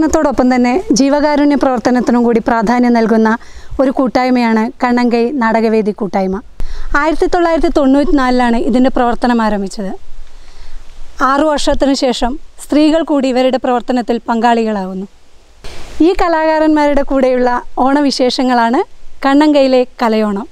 പ്രവർത്തനത്തോടൊപ്പം തന്നെ ജീവകാരുണ്യ പ്രവർത്തനത്തിനും കൂടി പ്രാധാന്യം നൽകുന്ന ഒരു കൂട്ടായ്മയാണ് കണ്ണങ്കൈ നാടകവേദി കൂട്ടായ്മ ആയിരത്തി തൊള്ളായിരത്തി തൊണ്ണൂറ്റിനാലിലാണ് ഇതിൻ്റെ പ്രവർത്തനം ആരംഭിച്ചത് ആറു വർഷത്തിനു ശേഷം സ്ത്രീകൾ കൂടി ഇവരുടെ പ്രവർത്തനത്തിൽ പങ്കാളികളാവുന്നു ഈ കലാകാരന്മാരുടെ കൂടെയുള്ള ഓണവിശേഷങ്ങളാണ് കണ്ണങ്കയിലെ കലയോണം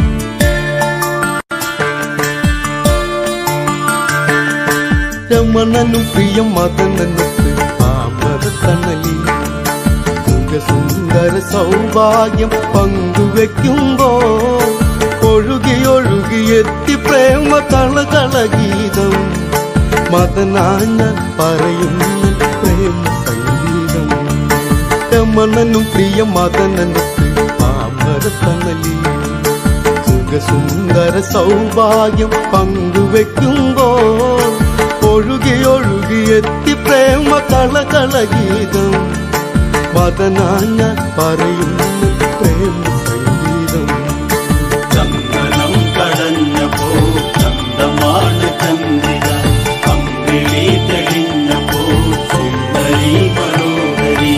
രമണനും പ്രിയം മദനനുക്ക് പാമരത്തണലി സുന്ദര സൗഭാഗ്യം പങ്കുവെക്കുമ്പോ ഒഴുകി ഒഴുകി എത്തി പ്രേമ കളകള ഗീതം മദനാഞ്ഞ പറയുന്ന പ്രേമ സംഗീതം രമണനും പ്രിയ മദനനുക്ക് പാമരത്തണലി സുന്ദര സൗഭാഗ്യം പങ്കുവെക്കുമ്പോ ഒഴുകി ഒഴുകി എത്തി പ്രേമ കളകള ഗീതം മദനാഞ്ഞ പറയുന്ന പ്രേമ സംഗീതം ചന്ദനം കടഞ്ഞപ്പോ ചന്തമാണ് ചന്ദ്രിക അമ്പിളി തെളിഞ്ഞപ്പോ സുന്ദരി മനോഹരി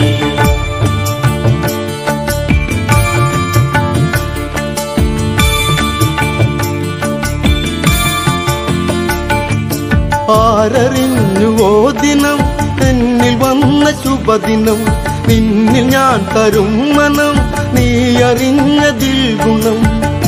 ആരറിഞ്ഞുവോ ദിനം എന്നിൽ വന്ന ശുഭദിനം നിന്നിൽ ഞാൻ തരും മനം നീ അറിഞ്ഞതിൽ ഗുണം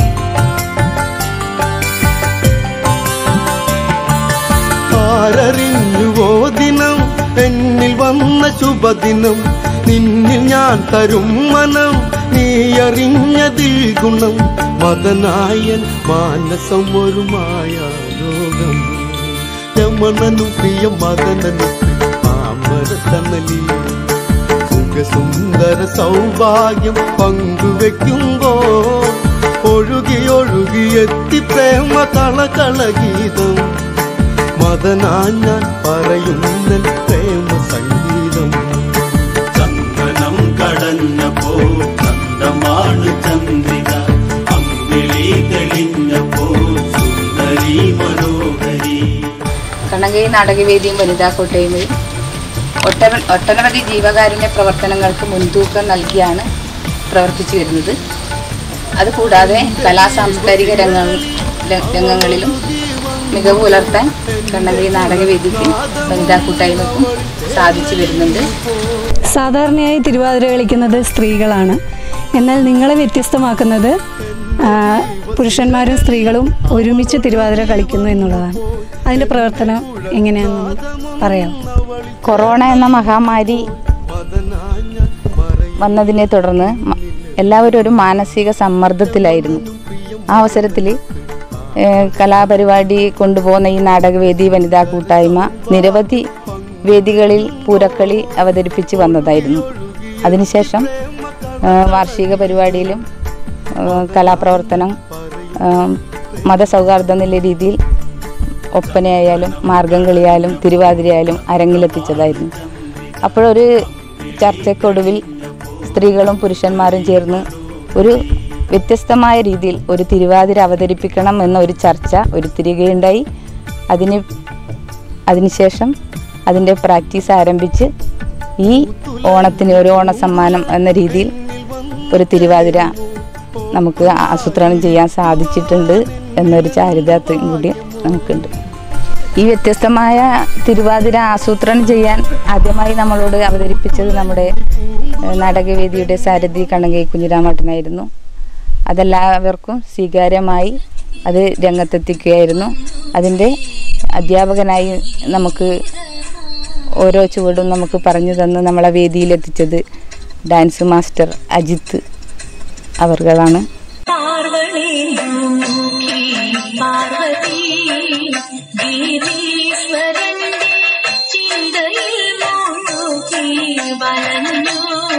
ആരറിഞ്ഞുവോ ദിനം എന്നിൽ വന്ന ശുഭദിനം നിന്നിൽ ഞാൻ തരും മനം നീ അറിഞ്ഞതിൽ ഗുണം മദനായൻ മാനസം ഒരു മായ ലോകം രമണനും പ്രിയ മദനനും പാമരത്തണലി സുഖസുന്ദര സൗഭാഗ്യം പങ്കുവെക്കുമ്പോ ഒഴുകി ഒഴുകി എത്തി പ്രേമ കളകള ഗീതം മദനാഞ്ഞാൻ പറയുന്ന പ്രേമ സംഗീതം ചന്ദനം കടഞ്ഞപ്പോ ചന്തമാണ് ചന്ദ്രിക അമ്പിളി തെളിഞ്ഞപ്പോ സുന്ദരി മനോഹരി കണ്ണങ്കൈ നാടകവേദിയും വനിതാ കൂട്ടായ്മയും ഒട്ടന ഒട്ടനവധി ജീവകാരുണ്യ പ്രവർത്തനങ്ങൾക്ക് മുൻതൂക്കം നൽകിയാണ് പ്രവർത്തിച്ചു വരുന്നത് അതുകൂടാതെ കലാ സാംസ്കാരിക രംഗ രംഗങ്ങളിലും മികവ് പുലർത്താൻ കണ്ണങ്കൈ നാടകവേദിക്കും വനിതാ കൂട്ടായ്മക്കും സാധിച്ചു വരുന്നുണ്ട് സാധാരണയായി തിരുവാതിര കളിക്കുന്നത് സ്ത്രീകളാണ് എന്നാൽ നിങ്ങളെ വ്യത്യസ്തമാക്കുന്നത് ആ, പുരുഷന്മാരും സ്ത്രീകളും ഒരുമിച്ച് തിരുവാതിര കളിക്കുന്നു എന്നുള്ളതാണ് അതിൻ്റെ പ്രവർത്തനം എങ്ങനെയാണെന്ന് പറയാം കൊറോണ എന്ന മഹാമാരി വന്നതിനെ തുടർന്ന് മ- എല്ലാവരും ഒരു മാനസിക സമ്മർദ്ദത്തിലായിരുന്നു ആ അവസരത്തിൽ കലാപരിപാടി കൊണ്ടുപോകുന്ന ഈ നാടകവേദി വനിതാ കൂട്ടായ്മ നിരവധി വേദികളിൽ പൂരക്കളി അവതരിപ്പിച്ച് വന്നതായിരുന്നു അതിനുശേഷം ഏ, വാർഷിക പരിപാടിയിലും ഏ, കലാപ്രവർത്തനം ഏ, മതസൗഹാർദ്ദം എന്നുള്ള രീതിയിൽ ഒപ്പനയായാലും മാർഗം കളിയായാലും തിരുവാതിരയായാലും അരങ്ങിലെത്തിച്ചതായിരുന്നു അപ്പോഴൊരു ചർച്ചയ്ക്കൊടുവിൽ സ്ത്രീകളും പുരുഷന്മാരും ചേർന്ന് ഒരു വ്യത്യസ്തമായ രീതിയിൽ ഒരു തിരുവാതിര അവതരിപ്പിക്കണം എന്ന ഒരു ചർച്ച ഉരുത്തിരികയുണ്ടായി അതിന് അതിനുശേഷം അതിൻ്റെ പ്രാക്ടീസ് ആരംഭിച്ച് ഈ ഓണത്തിന് ഒരു ഓണസമ്മാനം എന്ന രീതിയിൽ ഒരു തിരുവാതിര നമുക്ക് ആസൂത്രണം ചെയ്യാൻ സാധിച്ചിട്ടുണ്ട് എന്നൊരു ചാരിതാർത്ഥ്യം കൂടി നമുക്കുണ്ട് ഈ വ്യത്യസ്തമായ തിരുവാതിര ആസൂത്രണം ചെയ്യാൻ ആദ്യമായി നമ്മളോട് അവതരിപ്പിച്ചത് നമ്മുടെ ഏഹ്, നാടകവേദിയുടെ സാരഥി കണ്ണകൈ കുഞ്ഞിരാമട്ടനായിരുന്നു അതെല്ലാവർക്കും സ്വീകാര്യമായി അത് രംഗത്തെത്തിക്കുകയായിരുന്നു അതിൻ്റെ അധ്യാപകനായി നമുക്ക് ഓരോ ചുവടും നമുക്ക് പറഞ്ഞു തന്ന് നമ്മളെ വേദിയിലെത്തിച്ചത് ഡാൻസ് മാസ്റ്റർ അജിത്ത് അവർകളാണ് പാർവണി നോക്കി പാർവതി ഗിരീശ്വരന്റെ ചിന്തയിൽ മുഴുകി വലഞ്ഞു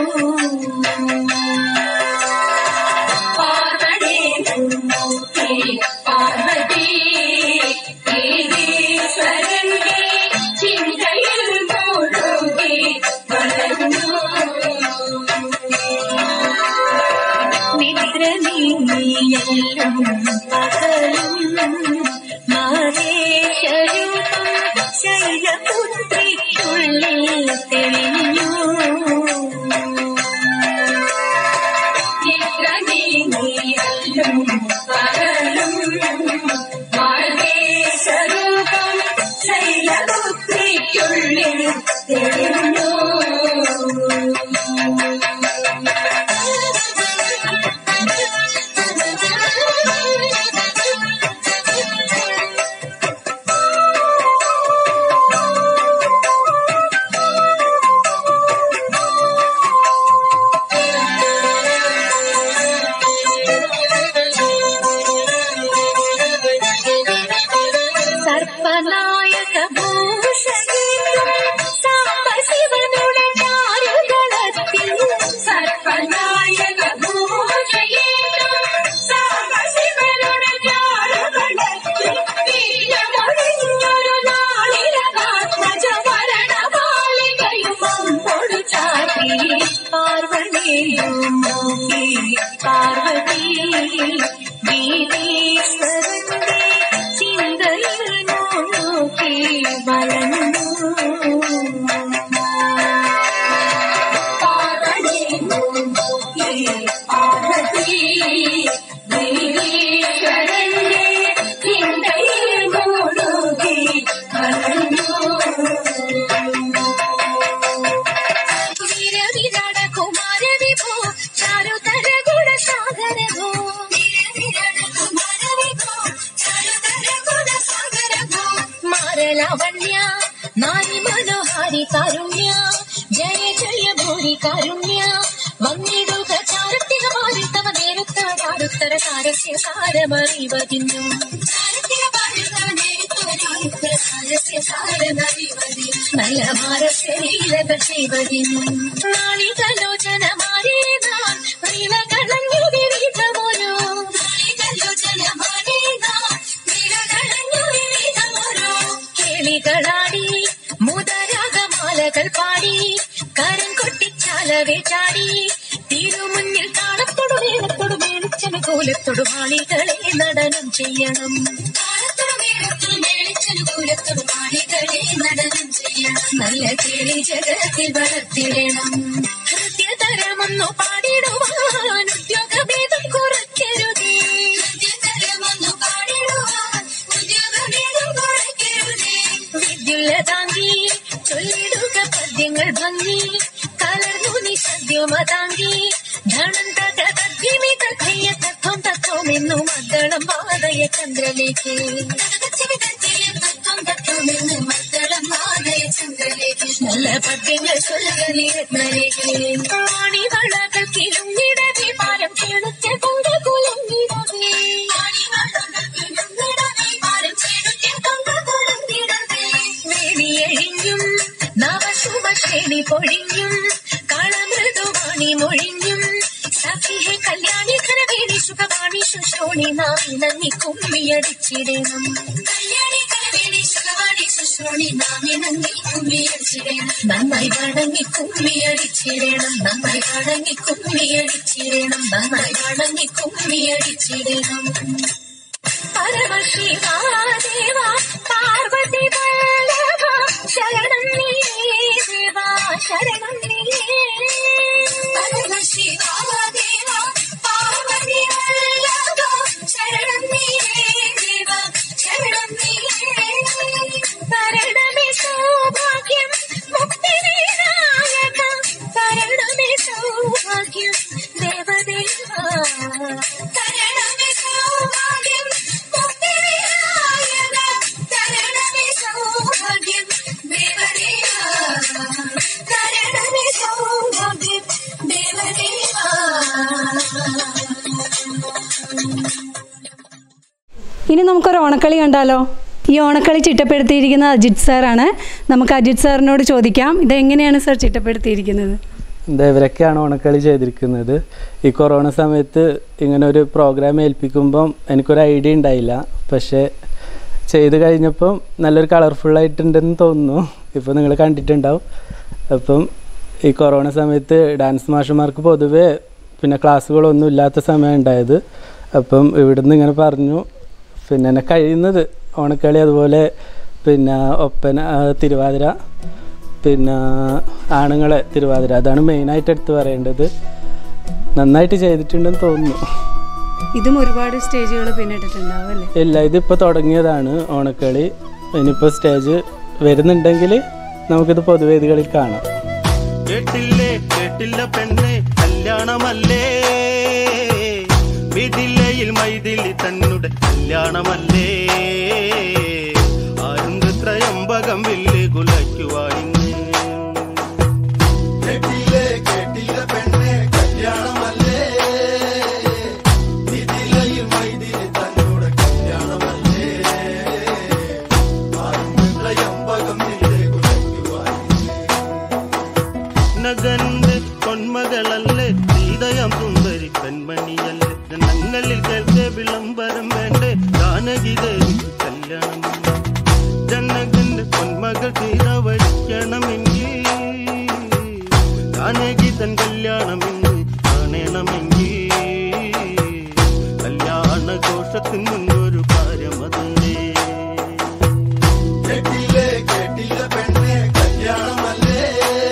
പാർവണി നോക്കി പാർവതി ഗിരീശ്വരന്റെ ചിന്തയിൽ മുഴുകി വലഞ്ഞു നിദ്ര നീയെല്ലാം പകലും മാതേശരൂപം ശൈലപുത്രിക്കുള്ളിൽ തെളിഞ്ഞു പാർവണിയും നോക്കി പാർവതി ഗീതീശ്വരന്റെ ചിന്തയിൽ നോക്കി വളർന്നു പാർവണിയും നോക്കി പാർവതി ഗീതീശ്വരന്റെ ചിന്തയിൽ നോക്കി വളർന്നു വിരവിരട കുമാര വിഭോ ചാരുതര ഗുണസാഗര ഭോ വിരവിരട കുമാര വിഭോ ചാരുതര ഗുണസാഗര ഭോ മാരലാവണ്യ നാരി മനോഹാരി കാരുണ്യ ജയ ജയ ഭൂരി കാരുണ്യ വന്നിടുക ചാരത്തിക മാറിത്തവ നേരത്തവ ചാരുത്തര സാരസ്യ സാരമറിവതിന്നു ചാരത്തിക പാടുത്തവ നേരത്തവ ചാരുത്തര സാരസ്യ സാരമറിവതിന്നു നല്ല മാരശരീരക ചെയ്വതിന്നു നാളികലോചന മാറിയതാൻ പ്രിയകളഞ്ഞു വിവിധമോരോ നാളികലോചന മാറിയതാൻ പ്രിയകളഞ്ഞു വിവിധമോരോ കേളികളാടി മുതരാഗമാലകൾ പാടി കരം കൊട്ടിച്ചാലവേ ചാടി തിരുമുന്നിൽ താളത്തോടു മേളത്തോടു മേളിച്ചന കോലത്തോടു മാളികളെ നടനം ചെയ്യണം താളത്തോടു മേളത്തോടു മേളിച്ചന കോലത്തോടു മാളികളെ നടനം ചെയ്യണം നല്ല കേളി ജഗത്തിൽ വളർത്തിടണം ഹൃദ്യതരമൊന്നു പാടിടുവാൻ ഉദ്യോഗഭേദം കുറയ്ക്കരുതേ ഹൃദ്യതരമൊന്നു പാടിടുവാൻ ഉദ്യോഗഭേദം കുറയ്ക്കരുതേ വിദ്യുല്ല താങ്കി ചൊല്ലിടുക പദ്യങ്ങൾ ഭംഗി കലർന്നു നിശദ്യമ താങ്കി ധനം തക തദ്യമിത ധയ്യ തത്വം തത്വമെന്നു മദ്ദളം വാദയ ചന്ദ്രലേക്ക് തത്വം തത്വമെന്നു മദ്ദളം വാദയ ചന്ദ്രലേക്ക് നല്ല പദ്യങ്ങൾ ചൊല്ലുക നീരത്നലേക്ക് ആണി വളകൾ കിളുങ്ങിടവേ പാരം കേളുറ്റ കൊണ്ട കുലുങ്ങിടവേ ആണി വളകൾ കിളുങ്ങിടവേ പാരം കേളുറ്റ കൊണ്ട കുലുങ്ങിടവേ വേണിയഴിഞ്ഞും നവശുഭശ്രേണി പൊഴിഞ്ഞും കളമൃദുവാണി മൊഴിഞ്ഞും സഖിഹെ കല്യാണി ഖരവേണി സുഖവാണി ശുശ്രോണി നാമി നന്ദി കുമ്മിയടിച്ചിടണം കല്യാണി ഖരവേണി സുഖവാണി ശുശ്രോണി നാമി നന്ദി കുമ്മിയടിച്ചിടണം നന്നായി വണങ്ങി കുമ്മിയടിച്ചിടണം നന്നായി വണങ്ങി കുമ്മിയടിച്ചിടണം നന്നായി വണങ്ങി കുമ്മിയടിച്ചിടണം പരമശിവാദേവ പാർവതി വല്ലഭ ശരണം നീയേ ദേവാ ശരണം നീയേ പരമശിവാദേവ പാർവതി വല്ലഭ ശരണം നീയേ ദേവാ ശരണം നീയേ തരണമേ സൗഭാഗ്യം മുക്തി വിനായക തരണമേ സൗഭാഗ്യം ദേവദേവ തരണമേ സൗഭാഗ്യം മുക്തി വിനായക തരണമേ സൗഭാഗ്യം ദേവദേവ തരണമേ സൗഭാഗ്യം ദേവദേവ ഇനി നമുക്കൊരു ഓണക്കളി കണ്ടാലോ ഈ ഓണക്കളി ചിട്ടപ്പെടുത്തിയിരിക്കുന്ന അജിത് സാറാണ് നമുക്ക് അജിത് സാറിനോട് ചോദിക്കാം ഇതെങ്ങനെയാണ് സാർ ചിട്ടപ്പെടുത്തിയിരിക്കുന്നത് എന്താ ഇവരൊക്കെയാണ് ഓണക്കളി ചെയ്തിരിക്കുന്നത് ഈ കൊറോണ സമയത്ത് ഇങ്ങനെ ഒരു പ്രോഗ്രാം ഏൽപ്പിക്കുമ്പം എനിക്കൊരു ഐഡിയ ഉണ്ടായില്ല പക്ഷേ ചെയ്ത് കഴിഞ്ഞപ്പം നല്ലൊരു കളർഫുള്ളായിട്ടുണ്ടെന്ന് തോന്നുന്നു ഇപ്പോൾ നിങ്ങൾ കണ്ടിട്ടുണ്ടാവും അപ്പം ഈ കൊറോണ സമയത്ത് ഡാൻസ് മാഷന്മാർക്ക് പൊതുവേ പിന്നെ ക്ലാസ്സുകളൊന്നും ഇല്ലാത്ത സമയം ഉണ്ടായത് അപ്പം ഇവിടുന്ന് ഇങ്ങനെ പറഞ്ഞു പിന്നെ എന്നെ കഴിയുന്നത് ഓണക്കളി അതുപോലെ പിന്നെ ഒപ്പന ആ, തിരുവാതിര പിന്നെ ആണുങ്ങളെ തിരുവാതിര അതാണ് മെയിനായിട്ട് എടുത്ത് പറയേണ്ടത് നന്നായിട്ട് ചെയ്തിട്ടുണ്ടെന്ന് തോന്നുന്നു ഇതും ഒരുപാട് സ്റ്റേജുകൾ പിന്നിട്ടിട്ടുണ്ടാവും അല്ലേ ഇല്ല ഇതിപ്പോൾ തുടങ്ങിയതാണ് ഓണക്കളി ഇനിയിപ്പോൾ സ്റ്റേജ് വരുന്നുണ്ടെങ്കിൽ നമുക്കിത് പൊതുവേദികളിൽ കാണാം കേട്ടില്ലേ കേട്ടില്ല പെണ്ണെ കല്യാണമല്ലേ വിതില്ലയിൽ മൈതിലി തന്നുടെ കല്യാണമല്ലേ ആരും ത്രയംബകം വില്ല് കുലയ്ക്കുവാനിന്ന് കേട്ടില്ലേ കേട്ടില്ല പെണ്ണെ കല്യാണമല്ലേ ഇതിലയിൽ മൈതിരി തന്നോട് കല്യാണമല്ലേ ആരംഭകം നിന്റെ കുലയ്ക്കുവാൻ നഗന്റെ പൊന്മകളല്ലേ സീതയം സുന്ദരി പെൺമണിയല്ലേ ജനങ്ങളിൽ കേൾക്കെ വിളംബരം വേണ്ടേ ജാനകി ദേവി കല്യാണം കല്യാണമെന്ന് കാണണമെങ്കിൽ കല്യാണ ഘോഷത്തിന് മുന്നൊരു കാര്യമതല്ലേ കേട്ടില്ലേ കേട്ടില്ല പെണ്ണെ കല്യാണമല്ലേ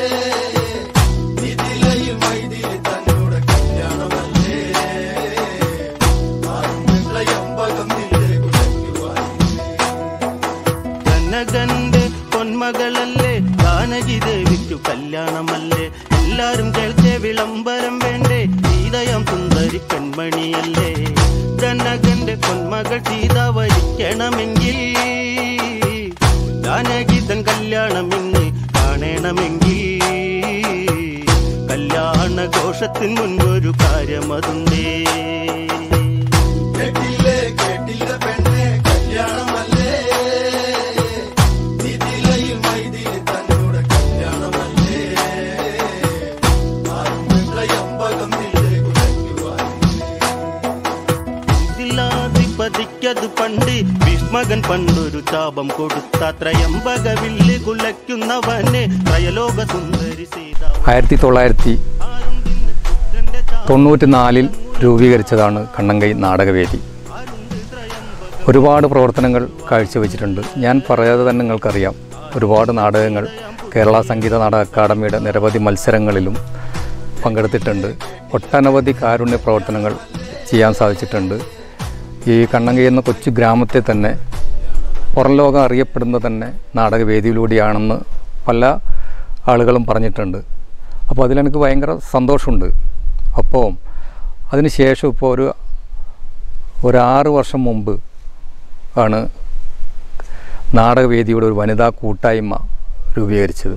ഇതിലയിൽ മൈതിൽ തന്നോട് കല്യാണമല്ലേ ആറും ത്രയംബകം നിന്റെ കുലയ്ക്കുവാൻ ജനകന്റെ പൊന്മകളല്ലേ ജാനകി ദേവിക്കു കല്യാണമല്ലേ എല്ലാരും കേൾക്കെ വിളംബരം വേണ്ടേ സീതയം സുന്ദരി പെൺമണിയല്ലേ ജനകന്റെ പൊന്മകൾ സീത വരിക്കണമെങ്കിൽ ജാനകിതൻ കല്യാണം ഇന്ന് കാണണമെങ്കിൽ കല്യാണ ഘോഷത്തിന് മുൻപൊരു കാര്യമതുണ്ടേ കേട്ടില്ലേ കേട്ടില്ല പെണ്ണെ കല്യാണമല്ലേ ഇതിലയിൽ മൈതിൽ തന്നോട് കല്യാണമല്ലേ ആറും ത്രയംബകം നിന്റെ കുലയ്ക്കുവാൻ ഇതിലാധിപതിക്കത് പണ്ട് ഭീഷ്മകൻ പണ്ടൊരു ചാപം കൊടുത്ത ത്രയംബക വില്ല് കുലയ്ക്കുന്നവനെ ത്രയലോക സുന്ദരി സീത ആയിരത്തി തൊള്ളായിരത്തി തൊണ്ണൂറ്റിനാലിൽ രൂപീകരിച്ചതാണ് കണ്ണങ്കൈ നാടകവേദി ഒരുപാട് പ്രവർത്തനങ്ങൾ കാഴ്ചവെച്ചിട്ടുണ്ട് ഞാൻ പറയാതെ തന്നെ നിങ്ങൾക്കറിയാം ഒരുപാട് നാടകങ്ങൾ കേരള സംഗീത നാടക അക്കാദമിയുടെ നിരവധി മത്സരങ്ങളിലും പങ്കെടുത്തിട്ടുണ്ട് ഒട്ടനവധി കാരുണ്യ പ്രവർത്തനങ്ങൾ ചെയ്യാൻ സാധിച്ചിട്ടുണ്ട് ഈ കണ്ണങ്കൈ എന്ന കൊച്ചു ഗ്രാമത്തെ തന്നെ പുറം ലോകം അറിയപ്പെടുന്നത് തന്നെ നാടകവേദിയിലൂടെയാണെന്ന് പല ആളുകളും പറഞ്ഞിട്ടുണ്ട് അപ്പോൾ അതിലെനിക്ക് ഭയങ്കര സന്തോഷമുണ്ട് അപ്പോൾ അതിന് ശേഷം ഇപ്പോൾ ഒരു ഒരു ആറ് വർഷം മുമ്പ് ആണ് നാടകവേദിയുടെ ഒരു വനിതാ കൂട്ടായ്മ രൂപീകരിച്ചത്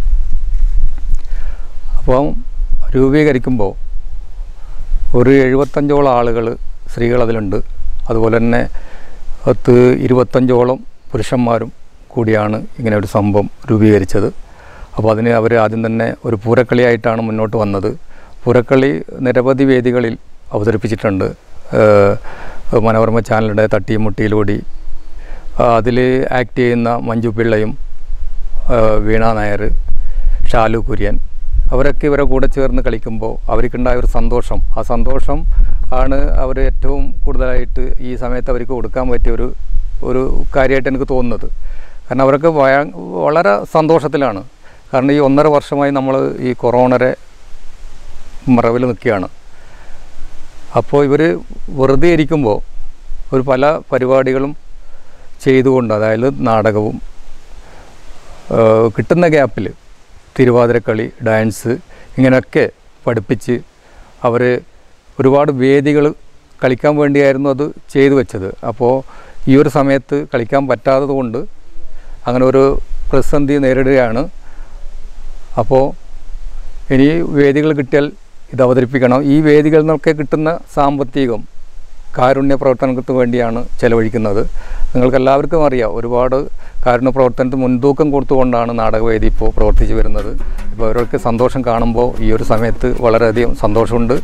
അപ്പം രൂപീകരിക്കുമ്പോൾ ഒരു എഴുപത്തഞ്ചോളം ആളുകൾ സ്ത്രീകൾ അതിലുണ്ട് അതുപോലെ തന്നെ പത്ത് ഇരുപത്തഞ്ചോളം പുരുഷന്മാരും കൂടിയാണ് ഇങ്ങനെ ഒരു സംഭവം രൂപീകരിച്ചത് അപ്പോൾ അതിന് അവർ ആദ്യം തന്നെ ഒരു പൂരക്കളിയായിട്ടാണ് മുന്നോട്ട് വന്നത് പൂരക്കളി നിരവധി വേദികളിൽ അവതരിപ്പിച്ചിട്ടുണ്ട് ഏഹ് മനോരമ ചാനലുടെ തട്ടിയും മുട്ടിയിലൂടി അതിൽ ആക്ട് ചെയ്യുന്ന മഞ്ജു പിള്ളയും ഏഹ് വീണ നായർ ഷാലു കുര്യൻ അവരൊക്കെ ഇവരെ കൂടെ ചേർന്ന് കളിക്കുമ്പോൾ അവർക്കുണ്ടായ ഒരു സന്തോഷം ആ സന്തോഷം ആണ് അവർ ഏറ്റവും കൂടുതലായിട്ട് ഈ സമയത്ത് അവർക്ക് കൊടുക്കാൻ പറ്റിയ ഒരു ഒരു കാര്യമായിട്ട് എനിക്ക് തോന്നുന്നത് കാരണം അവരൊക്കെ ഭയ- വളരെ സന്തോഷത്തിലാണ് കാരണം ഈ ഒന്നര വർഷമായി നമ്മൾ ഈ കൊറോണരെ മറവിൽ നിൽക്കുകയാണ് അപ്പോൾ ഇവർ വെറുതെ ഇരിക്കുമ്പോൾ ഒരു പല പരിപാടികളും ചെയ്തുകൊണ്ട് അതായത് നാടകവും ആ, കിട്ടുന്ന ഗ്യാപ്പിൽ തിരുവാതിരക്കളി ഡാൻസ് ഇങ്ങനെയൊക്കെ പഠിപ്പിച്ച് അവർ ഒരുപാട് വേദികൾ കളിക്കാൻ വേണ്ടിയായിരുന്നു അത് ചെയ്തു വെച്ചത് അപ്പോൾ ഈ ഒരു സമയത്ത് കളിക്കാൻ പറ്റാത്തത് കൊണ്ട് അങ്ങനെ ഒരു പ്രതിസന്ധി നേരിടുകയാണ് അപ്പോൾ ഇനി വേദികൾ കിട്ടിയാൽ ഇത് അവതരിപ്പിക്കണം ഈ വേദികളിൽ നിന്നൊക്കെ കിട്ടുന്ന സാമ്പത്തികം കാരുണ്യ പ്രവർത്തനങ്ങൾക്ക് വേണ്ടിയാണ് ചെലവഴിക്കുന്നത് നിങ്ങൾക്ക് എല്ലാവർക്കും അറിയാം ഒരുപാട് കാരുണ്യ പ്രവർത്തനത്തിന് മുൻതൂക്കം കൊടുത്തുകൊണ്ടാണ് നാടകവേദി ഇപ്പോൾ പ്രവർത്തിച്ചു വരുന്നത് ഇപ്പോൾ അവരൊക്കെ സന്തോഷം കാണുമ്പോൾ ഈ ഒരു സമയത്ത് വളരെയധികം സന്തോഷമുണ്ട്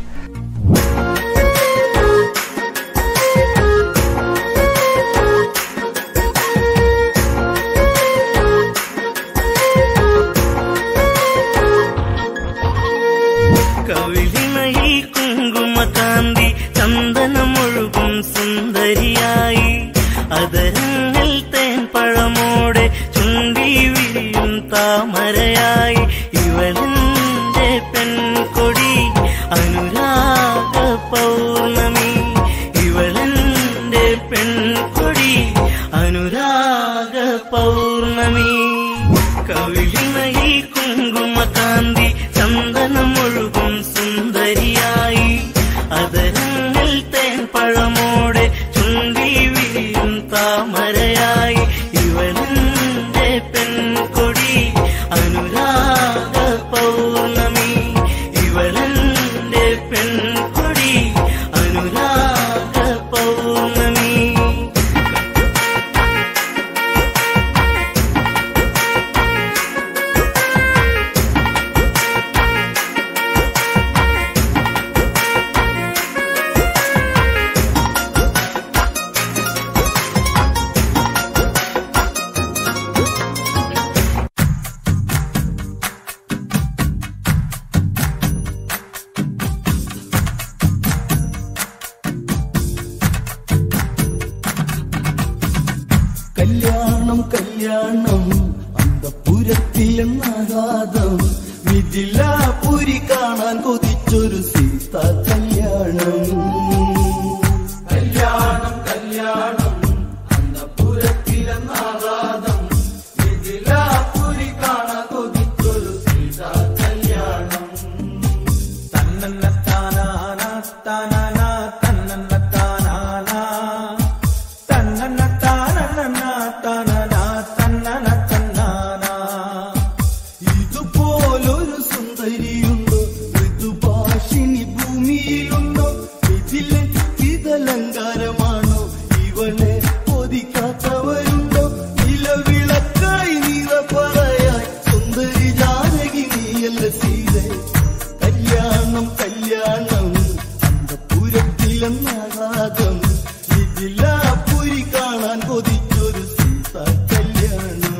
കവിളിമയിൽ കുങ്കുമകാന്തി ചന്ദനമൊഴുകും സുന്ദരിയായി അതരങ്ങൾ തേൻ പഴമോടെ ചുണ്ടി വിരിയും താമരയായി ഇവളെന്റെ പെൺകൊടി അനുരാഗ പൗർണമി ഇവളെന്റെ പെൺകൊടി അനുരാഗ പൗർണമി കവിളിമയിൽ കുങ്കുമകാന്തി ചന്ദനമൊഴുകും സുന്ദരിയായി അതരങ്ങൾ തേൻ പഴമോടെ ചുണ്ടി വിരിയും താമരയായി ഇവളെന്റെ പെൺകൊടി അനുരാഗ പൗർണമി ഇവളെന്റെ പെൺകൊടി അനുരാഗ പൗർണമി ഇതുപോലൊരു സുന്ദരിയുണ്ടോ ഋതുഭാഷിണി ഭൂമിയിലുണ്ടോ ഇതിലെ ഇതലങ്കാരമാണോ ഇവളെ ഒതിക്കാത്തവരുണ്ടോ നിലവിളക്കായി നീത പറയാൻ സുന്ദരി ജാനകി നീയല്ല സീത കല്യാണം കല്യാണം അന്തപുരത്തിലെന്നാകാതം ഇതിലാപുരി കാണാൻ കൊതിച്ചൊരു സീത കല്യാണം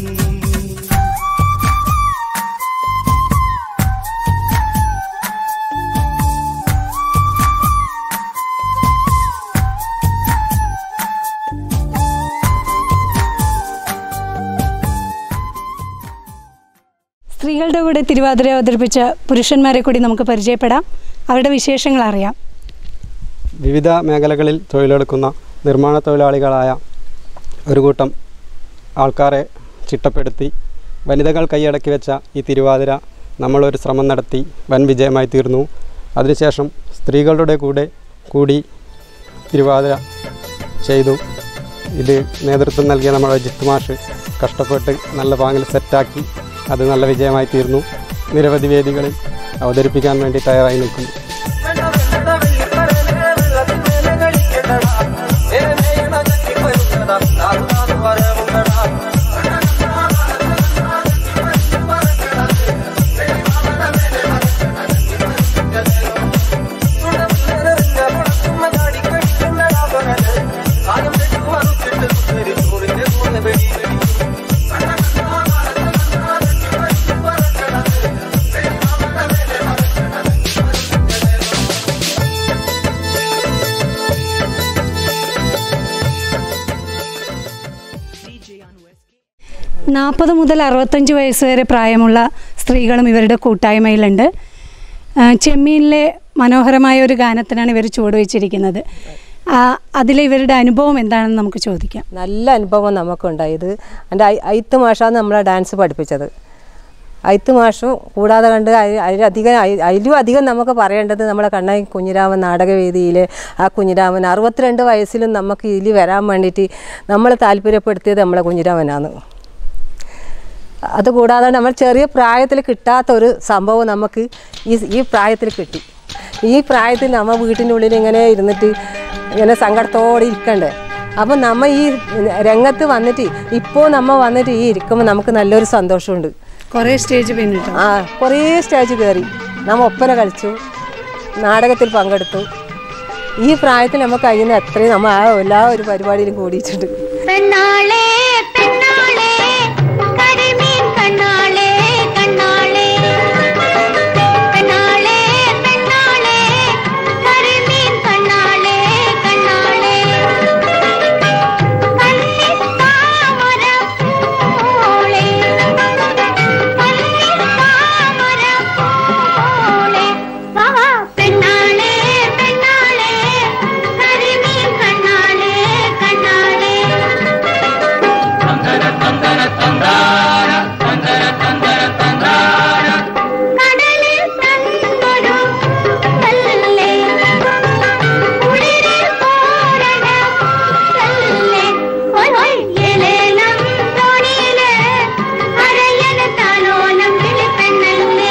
സ്ത്രീകളുടെ കൂടെ തിരുവാതിര അവതരിപ്പിച്ച പുരുഷന്മാരെ കൂടി നമുക്ക് പരിചയപ്പെടാം അവരുടെ വിശേഷങ്ങൾ അറിയാം വിവിധ മേഖലകളിൽ തൊഴിലെടുക്കുന്ന നിർമ്മാണ തൊഴിലാളികളായ ഒരു കൂട്ടം ആൾക്കാരെ ചിട്ടപ്പെടുത്തി വനിതകൾ കൈയടക്കി വെച്ച ഈ തിരുവാതിര നമ്മളൊരു ശ്രമം നടത്തി വൻ വിജയമായി തീർന്നു അതിനുശേഷം സ്ത്രീകളുടെ കൂടെ കൂടി തിരുവാതിര ചെയ്തു ഇത് നേതൃത്വം നൽകിയ നമ്മുടെ ജിത്ത് മാഷ് കഷ്ടപ്പെട്ട് നല്ല പാങ്ങിൽ സെറ്റാക്കി അത് നല്ല വിജയമായി തീർന്നു നിരവധി വേദികളിൽ അവതരിപ്പിക്കാൻ വേണ്ടി തയ്യാറായി നിൽക്കുന്നു നാൽപ്പത് മുതൽ അറുപത്തഞ്ച് വയസ്സ് വരെ പ്രായമുള്ള സ്ത്രീകളും ഇവരുടെ കൂട്ടായ്മയിലുണ്ട് ആ, ചെമ്മീനിലെ മനോഹരമായ ഒരു ഗാനത്തിനാണ് ഇവർ ചുവടുവെച്ചിരിക്കുന്നത് ആ, അതിലെ ഇവരുടെ അനുഭവം എന്താണെന്ന് നമുക്ക് ചോദിക്കാം നല്ല അനുഭവം നമുക്കുണ്ടായത് എൻ്റെ ഐ- ഐത്ത് മാഷാണ് നമ്മളെ ഡാൻസ് പഠിപ്പിച്ചത് ഐത്ത് മാഷും കൂടാതെ കണ്ട് അയി- അതിലധികം അയി- അതിലും അധികം നമുക്ക് പറയേണ്ടത് നമ്മളെ കണ്ണായി കുഞ്ഞിരാമൻ നാടകവേദിയിൽ ആ കുഞ്ഞിരാമൻ അറുപത്തിരണ്ട് വയസ്സിലും നമുക്ക് ഇതിൽ വരാൻ വേണ്ടിയിട്ട് നമ്മൾ താല്പര്യപ്പെടുത്തിയത് നമ്മളെ കുഞ്ഞിരാമനാണ് അതുകൂടാതെ നമ്മൾ ചെറിയ പ്രായത്തിൽ കിട്ടാത്ത ഒരു സംഭവം നമുക്ക് ഈ ഈ പ്രായത്തിൽ കിട്ടി ഈ പ്രായത്തിൽ നമ്മൾ വീട്ടിൻ്റെ ഉള്ളിൽ ഇങ്ങനെ ഇരുന്നിട്ട് ഇങ്ങനെ സങ്കടത്തോടെ ഇരിക്കണ്ടേ അപ്പം നമ്മൾ ഈ രംഗത്ത് വന്നിട്ട് ഇപ്പോൾ നമ്മൾ വന്നിട്ട് ഈ ഇരിക്കുമ്പോൾ നമുക്ക് നല്ലൊരു സന്തോഷമുണ്ട് കുറേ സ്റ്റേജ് പിന്നിട്ടു ആ കുറേ സ്റ്റേജ് കയറി നമ്മ ഒപ്പന കളിച്ചു നാടകത്തിൽ പങ്കെടുത്തു ഈ പ്രായത്തിൽ നമുക്ക് കഴിയുന്ന എത്രയും നമ്മൾ ആ എല്ലാ ഒരു പരിപാടിയിലും കൂടിയിട്ടുണ്ട് പെണ്ണാളെ പെണ്ണാളെ കരിമീൻ കണ്ണാളെ കണ്ണാളെ പെണ്ണാളെ പെണ്ണാളെ കരിമീൻ കണ്ണാളെ കണ്ണാളെ കണ്ണിത്താമര പൂളെ കണ്ണിത്താമര പൂളെ വാ വാ പെണ്ണാളെ പെണ്ണാളെ കരിമീൻ കണ്ണാളെ കണ്ണാളെ കടലിൽ തന്നൊരു കല്ലേ കുളിരിൽ പോരണ കല്ലേ ഹോയ് ഹോയ് എലേലം തോണിയിലെ അരയന താലോലം വിളിപ്പെണ്ണല്ലേ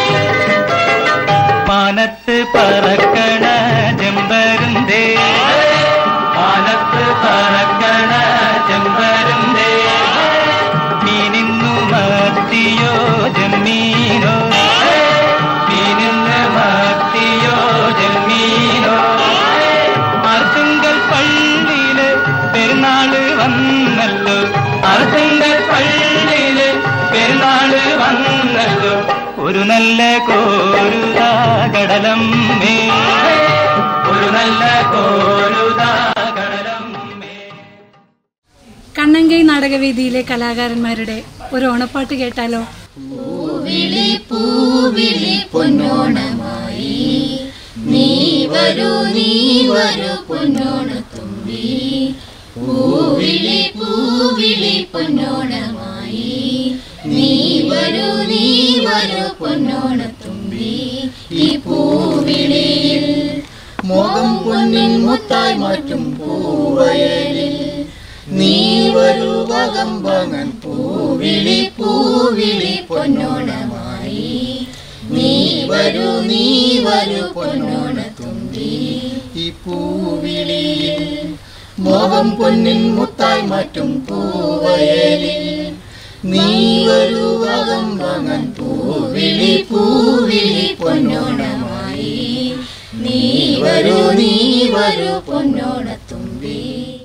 മാനത്ത് പറക്കണ ചെമ്പരുന്തേ മാനത്ത് പറക്കണ ചെമ്പരുന്തേ മീനിന്നു മത്തിയോ ജമ്മീനോ മീനിന്ന് മത്തിയോ ജമ്മീനോ അർത്തുങ്കൽ പള്ളിയില് പെരുന്നാള് വന്നല്ലോ അർത്തുങ്കൽ പള്ളിയില് പെരുന്നാള് വന്നല്ലോ ഒരു നല്ല കോരുതാ കടലമ്മേ ഒരു നല്ല കോരുതാ കടലമ്മേ കണ്ണങ്കൈ നാടകവേദിയിലെ കലാകാരന്മാരുടെ ഒരു ഓണപ്പാട്ട് കേട്ടാലോ പൂവിളി പൂവിളി പൊന്നോണമായി നീ വരൂ നീ വരൂ പൊന്നോണത്തുമ്പി പൂവിളി പൂവിളി പൊന്നോണമായി നീ വരൂ നീ വരൂ പൊന്നോണത്തുമ്പി ഈ പൂവിളിയിൽ മോഹം പൊന്നിൻ മുത്തായി മാറ്റും പൂവയലിൽ നീ വരൂ വകം വാങ്ങാൻ പൂവിളി പൂവിളി പൊന്നോണമായി നീ വരൂ നീ വരൂ പൊന്നോണത്തുമ്പി ഈ പൂവിളിയിൽ മോഹം പൊന്നിൻ മുത്തായി മാറ്റും പൂവയലിൽ നീ വരൂ വകം വാങ്ങാൻ പൂവിളി പൂവിളി പൊന്നോണമായി നീ വരൂ നീ വരൂ പൊന്നോണത്തുമ്പി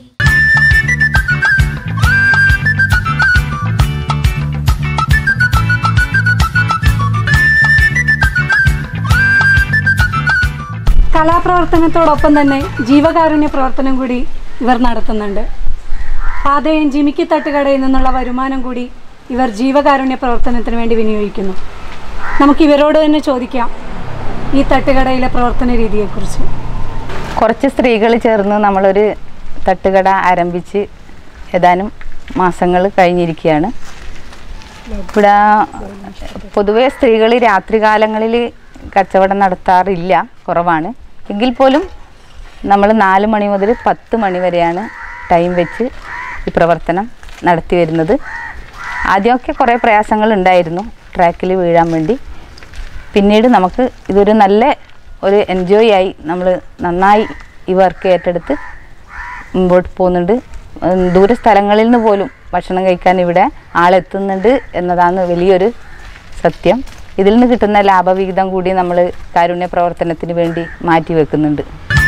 കലാപ്രവർത്തനത്തോടൊപ്പം തന്നെ ജീവകാരുണ്യ പ്രവർത്തനം കൂടി ഇവർ നടത്തുന്നുണ്ട് പാതയും ജിമിക്കി തട്ടുകടയിൽ നിന്നുള്ള വരുമാനം കൂടി ഇവർ ജീവകാരുണ്യ പ്രവർത്തനത്തിന് വേണ്ടി വിനിയോഗിക്കുന്നു നമുക്ക് ഇവരോട് തന്നെ ചോദിക്കാം ഈ തട്ടുകടയിലെ പ്രവർത്തന രീതിയെക്കുറിച്ച് കുറച്ച് സ്ത്രീകൾ ചേർന്ന് നമ്മളൊരു തട്ടുകട ആരംഭിച്ച് ഏതാനും മാസങ്ങൾ കഴിഞ്ഞിരിക്കുകയാണ് ഇവിടെ പൊതുവെ സ്ത്രീകൾ രാത്രികാലങ്ങളിൽ കച്ചവടം നടത്താറില്ല കുറവാണ് എങ്കിൽ പോലും നമ്മൾ നാല് മണി മുതൽ പത്ത് മണി വരെയാണ് ടൈം വെച്ച് ഈ പ്രവർത്തനം നടത്തി വരുന്നത് ആദ്യമൊക്കെ കുറേ പ്രയാസങ്ങൾ ഉണ്ടായിരുന്നു ട്രാക്കിൽ വീഴാൻ വേണ്ടി പിന്നീട് നമുക്ക് ഇതൊരു നല്ല ഒരു എൻജോയ് ആയി നമ്മൾ നന്നായി ഈ വർക്ക് ഏറ്റെടുത്ത് മുമ്പോട്ട് പോകുന്നുണ്ട് ഉം, ദൂര സ്ഥലങ്ങളിൽ നിന്ന് പോലും ഭക്ഷണം കഴിക്കാൻ ഇവിടെ ആളെത്തുന്നുണ്ട് എന്നതാണ് വലിയൊരു സത്യം ഇതിൽ നിന്ന് കിട്ടുന്ന ലാഭവിഹിതം കൂടി നമ്മൾ കാരുണ്യ പ്രവർത്തനത്തിന് വേണ്ടി മാറ്റി വെക്കുന്നുണ്ട്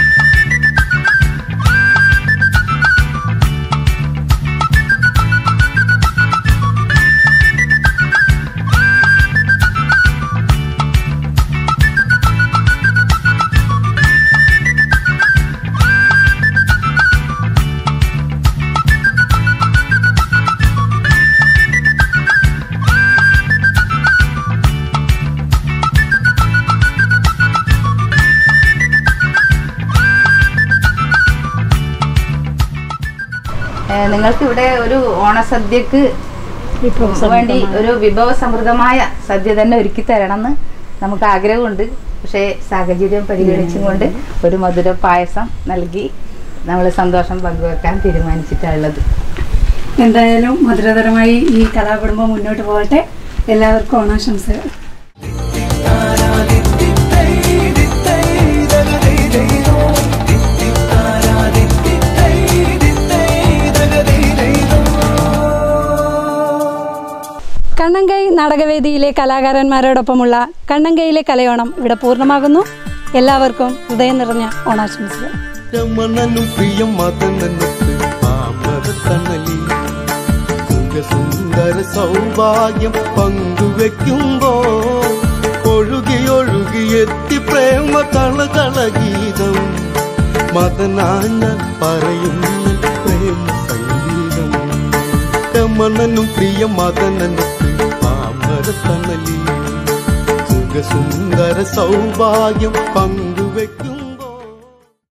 ഏഹ് നിങ്ങൾക്ക് ഇവിടെ ഒരു ഓണസദ്യക്ക് വേണ്ടി ഒരു വിഭവസമൃദ്ധമായ സദ്യ തന്നെ ഒരുക്കി തരണമെന്ന് നമുക്ക് ആഗ്രഹമുണ്ട് പക്ഷേ സാഹചര്യം പരിഗണിച്ചും കൊണ്ട് ഒരു മധുര പായസം നൽകി നമ്മൾ സന്തോഷം പങ്കുവെക്കാൻ തീരുമാനിച്ചിട്ടുള്ളത് എന്തായാലും മധുരതരമായി ഈ കലാകുടുംബം മുന്നോട്ട് പോകട്ടെ എല്ലാവർക്കും ഓണാശംസകൾ കണ്ണങ്കൈ നാടകവേദിയിലെ കലാകാരന്മാരോടൊപ്പമുള്ള കണ്ണങ്കൈയിലെ കലയോണം ഇവിടെ പൂർണ്ണമാകുന്നു എല്ലാവർക്കും ഹൃദയം നിറഞ്ഞ ഓണാശംസകൾ രമണനും പ്രിയം മതനത്ത് പാമരത്തണലി സുന്ദര സൗഭാഗ്യം പങ്കുവെക്കുമ്പോ ഒഴുകി ഒഴുകി എത്തി പ്രേമ കളകള ഗീതം മതനാഞ്ഞ പറയുന്ന പ്രേമ സംഗീതം രമണനും പ്രിയ മദനത്ത് പാമരത്തണലി സുന്ദര സൗഭാഗ്യം പങ്കുവെക്കും